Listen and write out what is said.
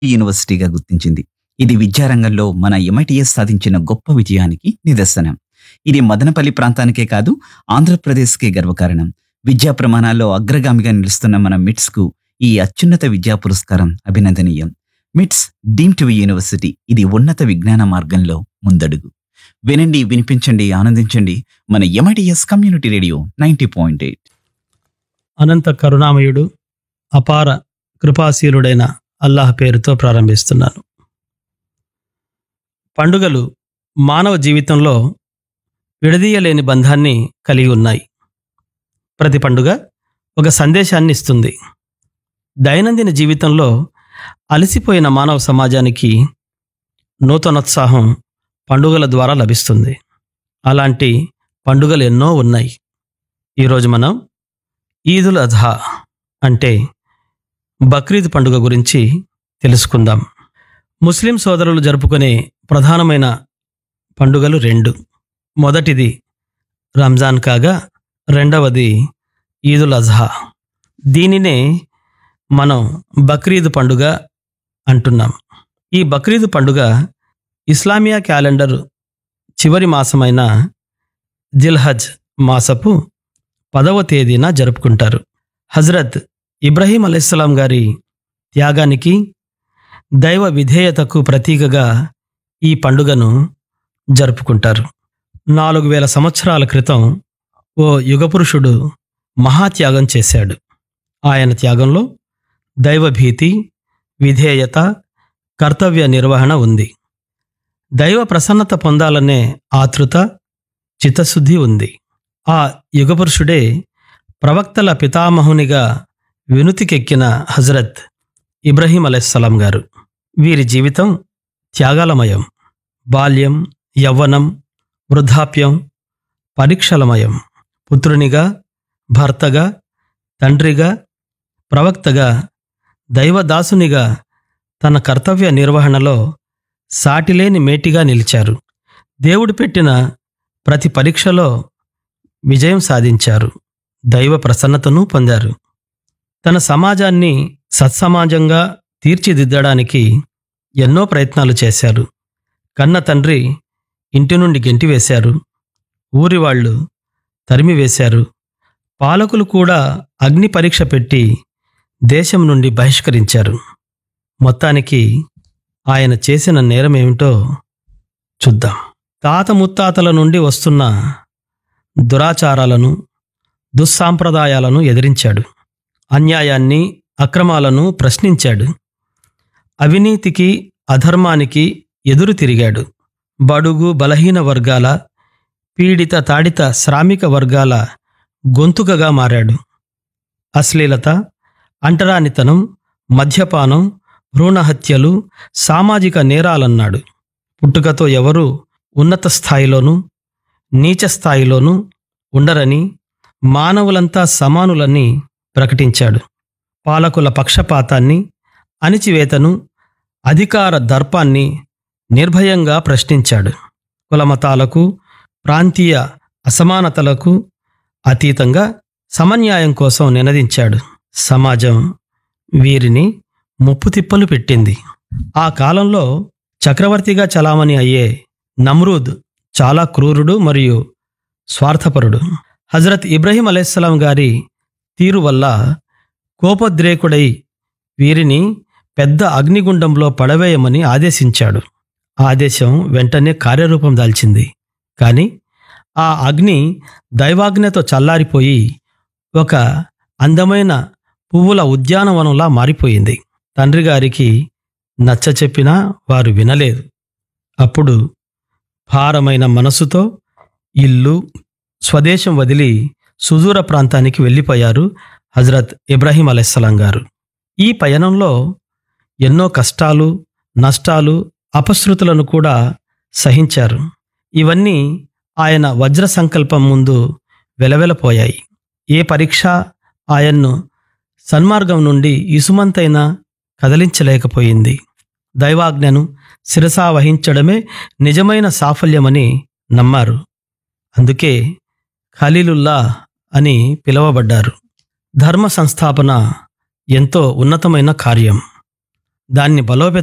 యూనివర్సిటీగా గుర్తించింది ఇది విద్యారంగంలో మన ఎంఐటిఎస్ సాధించిన గొప్ప విజయానికి నిదర్శనం ఇది మదనపల్లి ప్రాంతానికే కాదు ఆంధ్రప్రదేశ్కే గర్వకారణం విద్యా ప్రమాణాల్లో అగ్రగామిగా నిలుస్తున్న మన మిట్స్ కు ఈ అత్యున్నత విద్యా పురస్కారం అభినందనీయం మిట్స్ డీమ్ టు యూనివర్సిటీ ఇది ఉన్నత విజ్ఞాన మార్గంలో ముందడుగు వినండి వినిపించండి ఆనందించండి మన MITS community radio ninety point eight అనంత కరుణామయుడు అపార కృపాశీలుడైన అల్లాహ్ పేరుతో ప్రారంభిస్తున్నాను పండుగలు మానవ జీవితంలో విడదీయలేని బంధాన్ని కలిగి ఉన్నాయి ప్రతి పండుగ ఒక సందేశాన్ని ఇస్తుంది దైనందిన జీవితంలో అలసిపోయిన మానవ సమాజానికి నూతనోత్సాహం పండుగల ద్వారా లభిస్తుంది అలాంటి పండుగలు ఎన్నో ఉన్నాయి ఈరోజు మనం ఈదుల్ అజ్హా అంటే బక్రీద్ పండుగ గురించి తెలుసుకుందాం ముస్లిం సోదరులు జరుపుకునే ప్రధానమైన పండుగలు రెండు మొదటిది రంజాన్ కాగా రెండవది ఈదుల్ అజ్హా దీనినే మనం బక్రీద్ పండుగ అంటున్నాం ఈ బక్రీద్ పండుగ ఇస్లామియా క్యాలెండర్ చివరి మాసమైన జిల్హజ్ మాసపు పదవ తేదీన జరుపుకుంటారు హజరత్ ఇబ్రహీం అలైహిస్సలాం గారి త్యాగానికి దైవ విధేయతకు ప్రతీకగా ఈ పండుగను జరుపుకుంటారు నాలుగు వేల సంవత్సరాల క్రితం ఓ యుగపురుషుడు మహాత్యాగం చేశాడు ఆయన త్యాగంలో దైవభీతి విధేయత కర్తవ్య నిర్వహణ ఉంది దైవ ప్రసన్నత పొందాలనే ఆతృత చిత్తశుద్ధి ఉంది ఆ యుగపురుషుడే ప్రవక్తల పితామహునిగా వినుతికెక్కిన హజరత్ ఇబ్రహీం అలైహిస్సలాం గారు వీరి జీవితం త్యాగాలమయం బాల్యం యవ్వనం వృద్ధాప్యం పరీక్షలమయం పుత్రునిగా భర్తగా తండ్రిగా ప్రవక్తగా దైవదాసునిగా తన కర్తవ్య నిర్వహణలో సాటిలేని మేటిగా నిలిచారు దేవుడు పెట్టిన ప్రతి పరీక్షలో విజయం సాధించారు దైవ ప్రసన్నతను పొందారు తన సమాజాన్ని సత్సమాజంగా తీర్చిదిద్దడానికి ఎన్నో ప్రయత్నాలు చేశారు కన్న తండ్రి ఇంటి నుండి గెంటివేశారు ఊరి వాళ్ళు తరిమివేశారు పాలకులు కూడా అగ్ని పరీక్ష పెట్టి దేశం నుండి బహిష్కరించారు మొత్తానికి ఆయన చేసిన నేరమేమిటో చూద్దాం తాత ముత్తాతల నుండి వస్తున్న దురాచారాలను దుస్సాంప్రదాయాలను ఎదిరించాడు అన్యాయాన్ని అక్రమాలను ప్రశ్నించాడు అవినీతికి అధర్మానికి ఎదురు తిరిగాడు బడుగు బలహీన వర్గాల పీడిత తాడిత శ్రామిక వర్గాల గొంతుకగా మారాడు అశ్లీలత అంటరానితనం మద్యపానం భ్రూణహత్యలు సామాజిక నేరాలన్నాడు పుట్టుకతో ఎవరూ ఉన్నత స్థాయిలోనూ నీచ స్థాయిలోనూ ఉండరని మానవులంతా సమానులని ప్రకటించాడు పాలకుల పక్షపాతాన్ని అణిచివేతను అధికార దర్పాన్ని నిర్భయంగా ప్రశ్నించాడు కులమతాలకు ప్రాంతీయ అసమానతలకు అతీతంగా సమన్యాయం కోసం నినదించాడు సమాజం వీరిని ముప్పు తిప్పలు పెట్టింది ఆ కాలంలో చక్రవర్తిగా చలామణి అయ్యే నమ్రూద్ చాలా క్రూరుడు మరియు స్వార్థపరుడు హజరత్ ఇబ్రహీం అలైహిస్సలాం గారి తీరు వల్ల కోపోద్రేకుడై వీరిని పెద్ద అగ్నిగుండంలో పడవేయమని ఆదేశించాడు ఆదేశం వెంటనే కార్యరూపం దాల్చింది కానీ ఆ అగ్ని దైవాజ్ఞతో చల్లారిపోయి ఒక అందమైన పువ్వుల ఉద్యానవనంలా మారిపోయింది తండ్రి గారికి నచ్చ చెప్పినా వారు వినలేదు అప్పుడు భారమైన మనసుతో ఇల్లు స్వదేశం వదిలి సుదూర ప్రాంతానికి వెళ్ళిపోయారు హజరత్ ఇబ్రాహీం అలైస్లాం గారు ఈ పయనంలో ఎన్నో కష్టాలు నష్టాలు అపశృతులను కూడా సహించారు ఇవన్నీ ఆయన వజ్ర సంకల్పం ముందు వెలవెలపోయాయి ఏ పరీక్ష ఆయన్ను సన్మార్గం నుండి ఇసుమంతైనా కదలించలేకపోయింది దైవాజ్ఞను శిరసా వహించడమే నిజమైన సాఫల్యమని నమ్మారు అందుకే ఖలీలుల్లా అని పిలువబడ్డారు ధర్మ సంస్థాపన ఎంతో ఉన్నతమైన కార్యం దాన్ని బలోపేతం